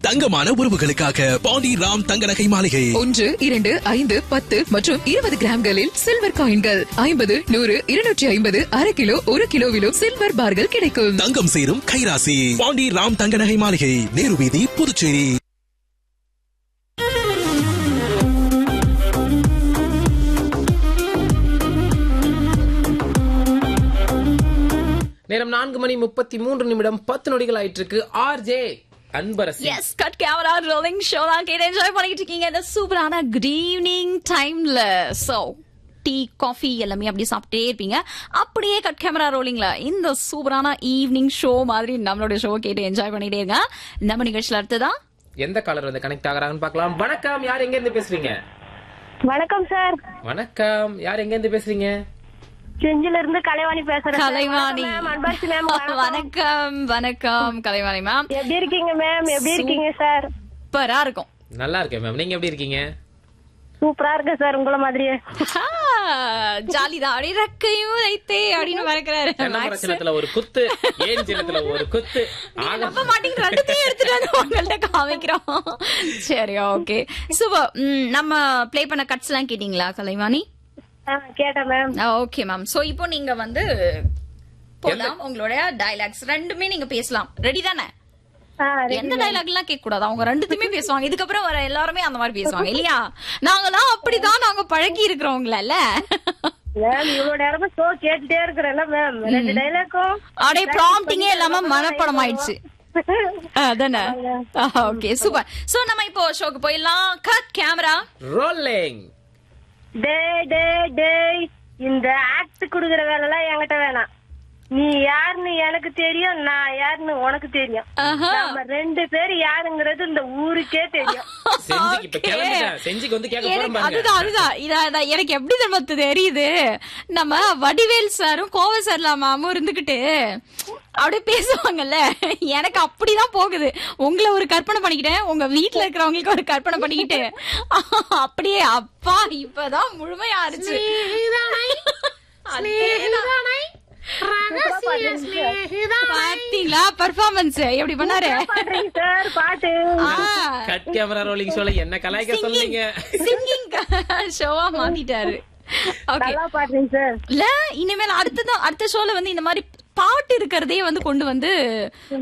தங்கமான உறவுகளுக்காக பாண்டி ராம் தங்க நகை மாளிகை ஒன்று இரண்டு ஐந்து பத்து மற்றும் இருபது கிராம்களில் சில்வர் காயின்கள் ஐம்பது நூறு இருநூற்றி ஐம்பது அரை கிலோ ஒரு கிலோவிலும் சில்வர் பார்கள் கிடைக்கும் தங்கம் சேரும் கைராசி பாண்டி ராம் தங்க நகை மாளிகை நேரு வீதி புதுச்சேரி நேரம் நான்கு மணி முப்பத்தி மூன்று நிமிடம் பத்து நொடிகள் ஆயிட்டு இருக்கு RJ Anbarasi yes cut camera rolling show தான் கேட்டு என்ஜாய் பண்ணிட்டு இருக்கீங்க இந்த சூப்பரான குட் ஈவினிங் டைம்ல சோ டீ காஃபி எல்லாமே அப்படியே சாப்பிட்டே இருப்பீங்க அப்படியே கட் கேமரா ரோலிங்ல இந்த சூப்பரான ஈவினிங் ஷோ மாதிரி நம்மளோட ஷோ கேட்டு என்ஜாய் பண்ணிட்டே இருங்க நம்ம நிகழ்ச்சியில அடுத்ததான் எந்த காலர் வந்து கனெக்ட் ஆகுறாங்கன்னு பார்க்கலாம் வணக்கம் யார் எங்க இருந்து பேசுறீங்க வணக்கம் சார் வணக்கம் யார் எங்க இருந்து பேசுறீங்க செஞ்சில இருந்து கலைவாணி பேசுறேன் சார். கலைவாணி வணக்கம் மேம், அன்பரசி மேம் வணக்கம். வணக்கம் வணக்கம் கலைவாணி மேம் எப்படி இருக்கீங்க மேம் எப்படி இருக்கீங்க சார் சூப்பரா இருக்கும் நல்லா இருக்கேன் மேம் நீங்க எப்படி இருக்கீங்க சூப்பரா இருக்கு சார் உங்கள மாதிரியே ஜாலிதான் அப்படி ரெக்கையும் வைத்தே அப்படின்னு மறக்கிறாரு தென்னமர சின்னத்துல ஒரு குத்து ஏன் சின்னத்துல ஒரு குத்து ஆக நம்ப மாட்டேங்க ரெண்டுத்தையும் எடுத்துட்டு வந்து உங்கள்ட்ட காமிக்கிறோம் சரி ஓகே சூப்பர் நம்ம ப்ளே பண்ண கட்ஸ் எல்லாம் கேட்டீங்களா கலைவாணி ஆ, கேட்டேன் மேம் ஓகே மேம் சோ இப்போ நீங்க வந்து போலாம் உங்களோட டயலாக்ஸ் ரெண்டுமே நீங்க பேசலாம் ரெடி தானே ஆ, ready எந்த ma'am. டயலாக் எல்லாம் கேட்க கூடாது அவங்க ரெண்டுத்தையுமே பேசுவாங்க இதுக்கப்புறம் வர எல்லாருமே அந்த மாதிரி பேசுவாங்க இல்லையா நாங்கெல்லாம் அப்படிதான் நாங்க பழகி இருக்கிறவங்கள மேம் இவ்வளவு நேரமா ஷோ கேட்டுட்டே இருக்கிறேன்ல மேம் ரெண்டு டைலாக்கும் அப்படியே ப்ராம்ப்டிங்கே இல்லாம மனப்படம் ஆயிடுச்சு அதானே ஓகே சூப்பர் சோ நம்ம இப்போ ஷோக்கு போயிடலாம் கட் கேமரா ரோலிங் டேய் டேய் டேய் இந்த ஆக்ட் குடுக்குற வேலை எல்லாம் என்கிட்ட வேணாம் நீ யாருன்னு எனக்கு தெரியும் நான் யாருன்னு உனக்கு தெரியும் நம்ம ரெண்டு பேர் யாருங்கிறது இந்த ஊருக்கே தெரியும் செஞ்சுக்கு இப்ப கிளம்பிட்டேன் செஞ்சுக்கு வந்து கேட்க போறேன் எனக்கு பாருங்க அதுதான் அதுதான் இதா- இதா, எனக்கு எப்படி தெரியுமா தெரியுது நம்ம வடிவேல் சாரும் கோவ சரலாமாவும் இருந்துகிட்டு அப்படியே பேசுவாங்கல்ல எனக்கு அப்படிதான் போகுது உங்களை ஒரு கற்பனை பண்ணிக்கிட்டேன் உங்க வீட்டுல இருக்கிறவங்களுக்கு ஒரு கற்பனை பண்ணிக்கிட்டு அப்படியே அப்பா இப்பதான் முழுமையா இருச்சு பாத்தீங்களா பர்ஃபார்மன்ஸ் எப்படி பண்ணாரு பாடுறீங்க சார் பாட்டு ஆ கட் கேமரா ரோலிங் ஷோல என்ன கலாய்க்க சொல்றீங்க சிங்கிங் ஷோவா மாத்திட்டாரு ஓகே நல்லா பாடுறீங்க சார் இல்ல இனிமேல் அடுத்ததான் அடுத்த ஷோல வந்து இந்த மாதிரி பாட்டு இருக்கிறதே வந்து கொண்டு வந்து